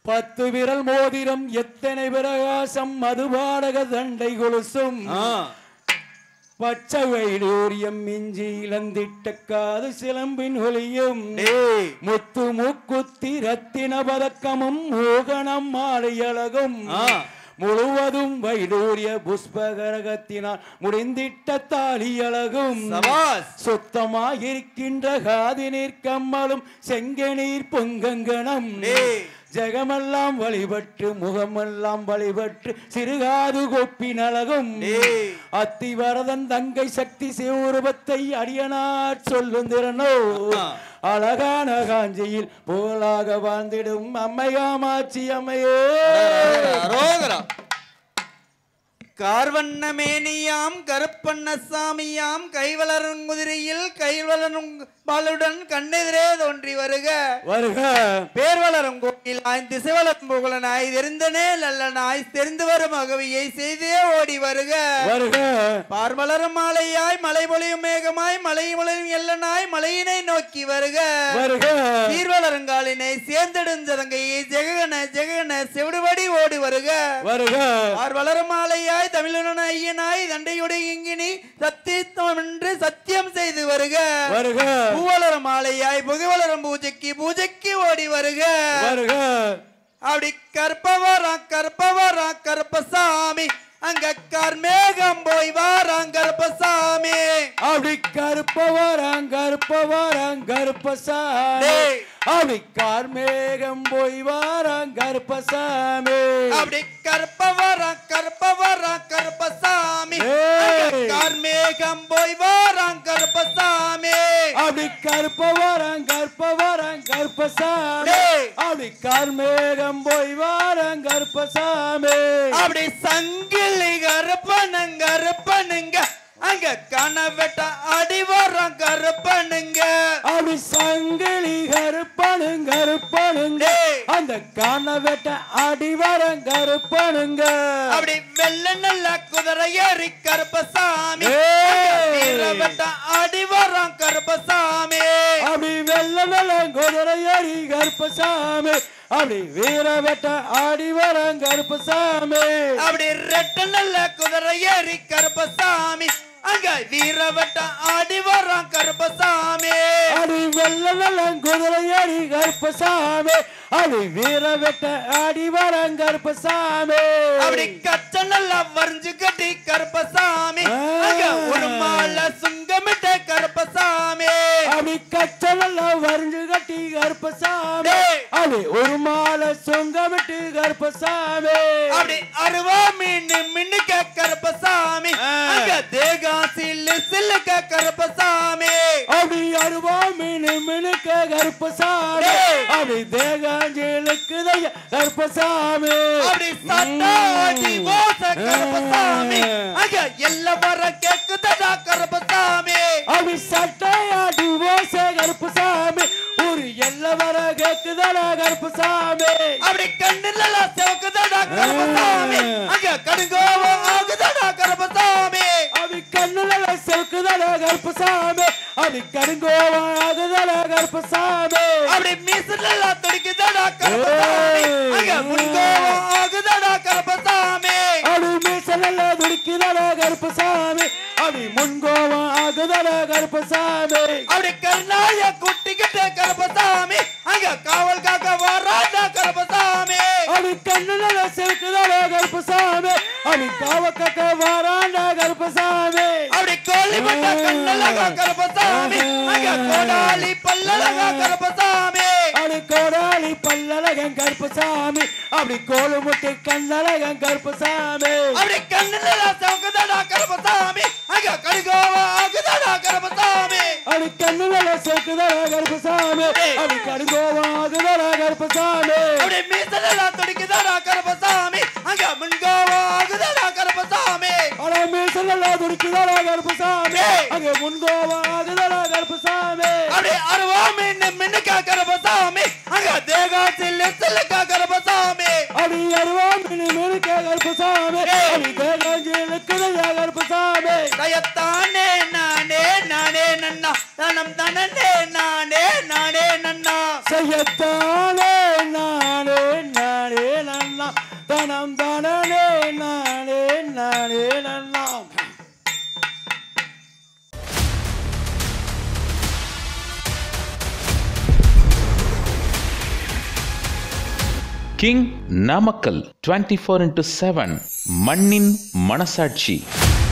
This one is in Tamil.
பத்து விரல் மோதிரம் எத்தனை பிரகாசம் மதுபாடக தண்டை கொலுசும் ஆ. பச்சை வைடூரியம் மிஞ்சி இழந்திட்ட காது சிலம்பின் ஒலியும் டேய். முத்து மூக்குத்தி ரத்தின பதக்கமும் மோகனம் மாலையழகும் ஆ. முழுவதும் வைடூரிய புஷ்பகரகத்தினால் முடிந்திட்ட தாலி அழகும் சபாஸ் சுத்தமாயிருக்கின்ற காதினீர் கம்மலும் செங்கநீர் பொங்கங்கணம் டேய். ஜெகமெல்லாம் வழிபட்டு முகமெல்லாம் வழிபட்டு சிறுகாது கொப்பின் அழகும் டேய். அத்திவரதன் தங்கை சக்தி சிவரூபத்தை அடியனார் சொல்லும் திறனோ ஆ. அழகான காஞ்சியில் புகழாக வாழ்ந்திடும் அம்மை காமாட்சி அம்மையே அரோகரா கார்வண்ண மேனியாம் கருப்பண்ண சாமியாம் கைவளரும் குதிரையில் கைவளரும் பாலுடன் கண்ணெதிரே தோன்றி வருக வருக பேர் வளரும் கோயில் ஆய் திசை வளரும் புகழனாய் தெரிந்தனே நல்லனாய் தெரிந்து வரும் அகவியை செய்தே ஓடி வருக வருக பார்மலரும் மாலையாய் மலை பொழியும் மேகமாய் மலை பொழியும் எல்லனாய் மலையினை நோக்கி வருக வருக சீர்வளருங்காலினை சேர்ந்தெடுஞ்சதங்கையை ஜெகன ஜெகன செவிடுபடி ஓடி வருக வருக ஆர் வளரும் மாலையாய் தமிழன ஐயனாய் தண்டையுடைய இங்கினி சத்தியம் என்று சத்தியம் செய்து வருக வருக பூவளரும் மாலையாய் புகவளரும் பூஜைக்கு பூஜைக்கு ஓடி வருக வருக அப்படி கற்பவரா கற்பவரா கருப்பசாமி அங்க கர்மேகம் போய் வாராங் கருப்பசாமி அப்படி கருப்பவராங் கருப்பவராங் கருப்பசாமி டேய். அப்படி கார்மேகம் போய் வாராங் கருப்பசாமி அப்படி கற்பவரா கற்பவரா கருப்பசாமி டேய். அங்க கர்மேகம் போய் வாராங் கருப்பசாமி அப்படி கருப்பவராங் கருப்பவராங் கருப்பசாமி டேய். அப்படி கார்மேகம் போய் வாராங் கருப்பசாமி அப்படி சங்கிலி கருப்பனுங்க கருப்பனுங்க அங்க கனவெட்ட அடி வர்றான் கருப்பனுங்க அப்படி சங்கிலி கருப்பனுங்க கருப்பனுங்க டேய். அந்த காணவெட்ட அடிவரம் கருப்பனுங்க அப்படி வெள்ள நல்ல குதிரை ஏறி கருப்பசாமி ஏய். வீரவெட்ட அடி வர்றான் கருப்பசாமி அப்படி வெள்ள வெள்ள குதிரை ஏறி கருப்பசாமி அப்படி வீர வெட்ட ஆடி வரம் கருப்பசாமி அப்படி ரெட்ட நல்ல குதிரை ஏறி கருப்பசாமி அங்க வீரவட்ட ஆடி வர்றான் கருப்பசாமி அப்படி வெள்ள வெள்ள குதிரை ஏறி கருப்பசாமி அப்படி வீர வெட்ட ஆடி வரம் கருப்பசாமி அப்படி கச்ச நல்லா வரைஞ்சு கட்டி கருப்பசாமி ஆ. அங்க ஒரு மாலை சுங்கமிட்ட கருப்பசாமி அப்படி கச்சலல்ல வரைஞ்சு கட்டி கருப்பசாமி டேய். அப்படி ஒரு மாலை சொங்கமிட்டு கருப்பசாமி அப்படி அருவா மீன் மின்னுக்க கருப்பசாமி ஆ. அங்க தேகா சில்லு சில்லுக்க கருப்பசாமி அப்படி அருவா மீன் மினுக்க கருப்பசாமி டேய். அப்படி தேகாஞ்சலுக்கு கருப்பசாமி அப்படி சட்டாடி ஓச கருப்பசாமி அங்க எல்லா வர கேக்குதடா கருப்பசாமி அப்படி சட்டையாடி ஓச கருப்பசாமி ஒரு எல்ல வர கேக்குதடா கருப்பசாமி அப்படி கண்ணுல சிவக்குதடா கருப்பசாமி அங்க கடுங்கோவம் ஆகுதடா கருப்பசாமி அப்படி கண்ணுல செலுக்குதடா கருப்பசாமி அப்படி கருங்கோவம் ஆகுதடா கருப்பசாமி அப்படி மீசல துடிக்குதடா கருப்பசாமி அங்க முன்கோவம் ஆகுதடா கருப்பசாமி அப்படி மீசலல்ல துடிக்குதடா கருப்பசாமி அப்படி முன்கோவம் ஆகுதடா கருப்பசாமி அப்படி கருணாய குட்டிக்கிட்ட கருப்பசாமி அங்க காவல் காக்க வராடா கருப்பசாமி அப்படி கண்ணுல செலுக்குதடா கருப்பசாமி அப்படி காவக்கக்க வாராண்டா கருப்பசாமி அப்படி கோழி பட்ட கண்ணழகா கருப்பசாமி அங்க கோடாலி பல்லழகா கருப்பசாமி அப்படி கோடாலி பல்லழகன் கருப்பசாமி அப்படி கோலு முட்டி கண்ணழகன் கருப்பசாமி அப்படி கண்ணுல சவுக்குதடா கருப்பசாமி அங்க கடுகோவா ஆகுதடா கருப்பசாமி அப்படி கண்ணுல செலுக்குதடா கருப்பசாமி அப்படி கருங்கோவம் ஆகுதடா கருப்பசாமி அப்படி மீசல துடிக்குதடா கருப்பசாமி அங்க முன்கோவா ஆகுதடா கருப்பசாமி அட மீசலல்ல துடிக்குதடா கருப்பசாமி ஏய். அங்கே முன்கோவம் ஆகுதடா கருப்பசாமி அப்படி அருவா மின்னு மின்னுக்கா கருப்பசாமி அங்க தேகா சில்லு சில்லுக்கா கருப்பசாமி அப்படி அருவா மினி மினுக்க கருப்பசாமி ஏய். அப்படி தேகாஞ்சிலுக்குதடா கருப்பசாமி தயத்தானே நானே நானே நன்னா தனம் தனனே நானே நானே நன்னா செய்யத்தானே நானே நானே நானே நன்னா king Namakkal twenty four into seven மண்ணின் மனசாட்சி